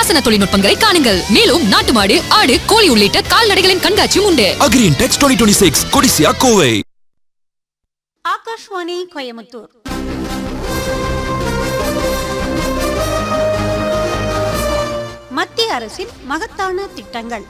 பாசன தொழில்நுட்பங்களை காணுங்கள் மேலும் நாட்டு மாடு ஆடு கோழி உள்ளிட்ட கால்நடைகளின் கண்காட்சியும் உண்டு Agri Intex 2026 கொடிசியா கோவை ஆகாஷ்வாணி கோயமுத்தூர் மத்திய அரசின் மகத்தான திட்டங்கள்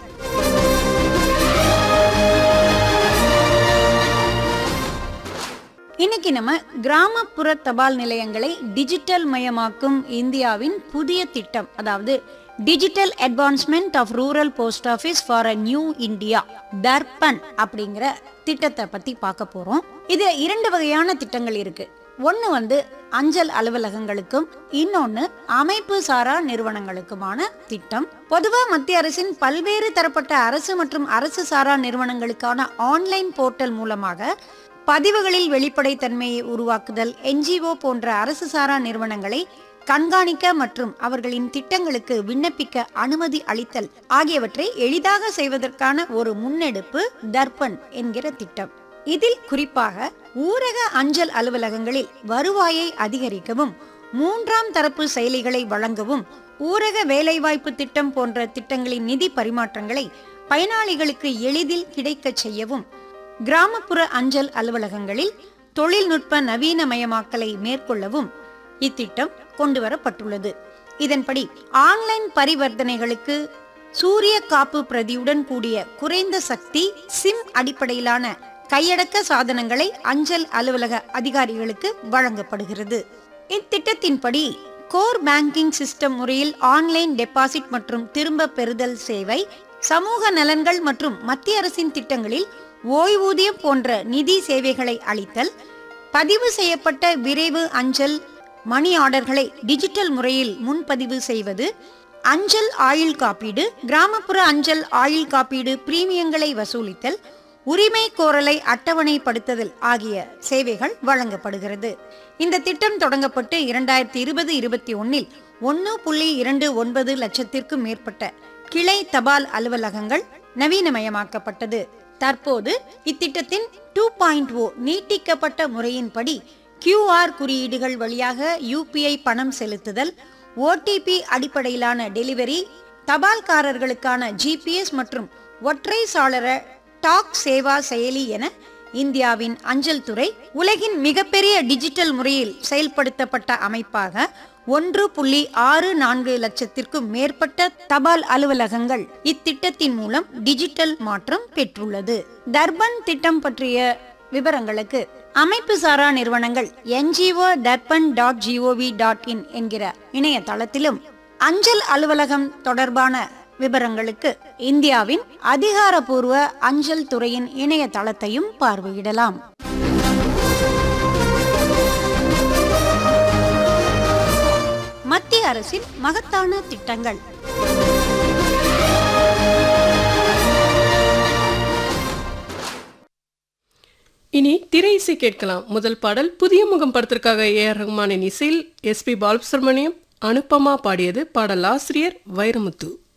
இன்னைக்கு நம்ம கிராமப்புற தபால் நிலையங்களை டிஜிட்டல் மயமாக்கும் இந்தியாவின் புதிய திட்டம் அதாவது digital advancement of rural post office for a new India Darpan அப்படிங்கிற திட்டத்தை பத்தி பார்க்க போறோம் இது இரண்டு வகையான திட்டங்கள் இருக்கு ஒன்னு வந்து அஞ்சல் அலுவலகங்களுக்கும் இன்னொன்னு அமைப்பு சாரா நிறுவனங்களுக்குமான திட்டம் பொதுவா மத்திய அரசின் பல்வேறு தரப்பட்ட அரசு மற்றும் அரசு சாரா நிறுவனங்களுக்கான ஆன்லைன் போர்ட்டல் மூலமாக பதிவுகளில் வெளிப்படைத்தன்மையை உருவாக்குதல் என்ஜிஓ போன்ற அரசு சாரா நிறுவனங்களை கண்காணிக்க மற்றும் அவர்களின் திட்டங்களுக்கு விண்ணப்பிக்க அனுமதி அளித்தல் ஆகியவற்றை எளிதாக செய்வதற்கான ஒரு முன்னெடுப்பு தர்பன் என்கிற திட்டம் இதில் குறிப்பாக ஊரக அஞ்சல் அலுவலகங்களில் வருவாயை அதிகரிக்கவும் மூன்றாம் தரப்பு செயலிகளை வழங்கவும் ஊரக வேலைவாய்ப்பு திட்டம் போன்ற திட்டங்களின் நிதி பரிமாற்றங்களை பயனாளிகளுக்கு எளிதில் கிடைக்கச் செய்யவும் கிராமப்புற அஞ்சல் அலுவலகங்களில் தொழில்நுட்ப நவீனமயமாக்கலை மேற்கொள்ளவும் இத்திட்டம் கொண்டு வரப்பட்டுள்ளது இதன்படி ஆன்லைன் பரிவர்த்தனைகளுக்கு சூரிய காப்பு பிரதியுடன் கூடிய குறைந்த சக்தி சிம் அடிப்படையிலான கையடக்க சாதனங்களை அஞ்சல் அலுவலக அதிகாரிகளுக்கு வழங்கப்படுகிறது இத்திட்டத்தின்படி கோர் பேங்கிங் சிஸ்டம் முறையில் ஆன்லைன் டெபாசிட் மற்றும் திரும்ப பெறுதல் சேவை சமூக நலன்கள் மற்றும் மத்திய அரசின் திட்டங்களில் ஓய்வூதியம் போன்ற நிதி சேவைகளை அளித்தல் பதிவு செய்யப்பட்ட விரைவு அஞ்சல் மணி ஆர்டர்களை டிஜிட்டல் முறையில் முன்பதிவு செய்வது அஞ்சல் ஆயுள் காப்பீடு கிராமப்புற அஞ்சல் ஆயுள் காப்பீடு பிரீமியங்களை வசூலித்தல் உரிமை கோரலை அட்டவணைப்படுத்துதல் ஆகிய சேவைகள் வழங்கப்படுகிறது இந்த திட்டம் தொடங்கப்பட்டு இரண்டாயிரத்தி இருபது இருபத்தி ஒன்னில் ஒன்று புள்ளி இரண்டு ஒன்பது லட்சத்திற்கும் மேற்பட்ட கிளை தபால் அலுவலகங்கள் நவீனமயமாக்கப்பட்டது தற்போது இத்திட்டத்தின் டூ பாயிண்ட் ஓ நீட்டிக்கப்பட்ட முறையின்படி கியூஆர் குறியீடுகள் வழியாக யூபிஐ பணம் செலுத்துதல் ஓடிபி அடிப்படையிலான டெலிவரி தபால்காரர்களுக்கான ஜிபிஎஸ் மற்றும் ஒற்றை சாளர டாக் சேவா செயலி என இந்தியாவின் அஞ்சல் துறை உலகின் மிகப்பெரிய டிஜிட்டல் முறையில் செயல்படுத்தப்பட்ட அமைப்பாக ஒன்று புள்ளி ஆறு நான்கு லட்சத்திற்கும் மேற்பட்ட தபால் அலுவலகங்கள் இத்திட்டத்தின் மூலம் டிஜிட்டல் மாற்றம் பெற்றுள்ளது தர்பன் திட்டம் பற்றிய விவரங்களுக்கு அமைப்பு சாரா நிறுவனங்கள் NGO Darpan dot G O V dot in என்கிற இணையதளத்திலும் அஞ்சல் அலுவலகம் தொடர்பான விவரங்களுக்கு இந்தியாவின் அதிகாரப்பூர்வ அஞ்சல் துறையின் இணையதளத்தையும் பார்வையிடலாம் மத்திய அரசின் மகத்தான திட்டங்கள் இனி திரை இசை கேட்கலாம் முதல் பாடல் புதிய முகம் படத்திற்காக ஏ ஆர் ரஹ்மானின் இசையில் எஸ்பி பாலசுப்ரமணியம் அனுப்பமா பாடியது பாடல் ஆசிரியர் வைரமுத்து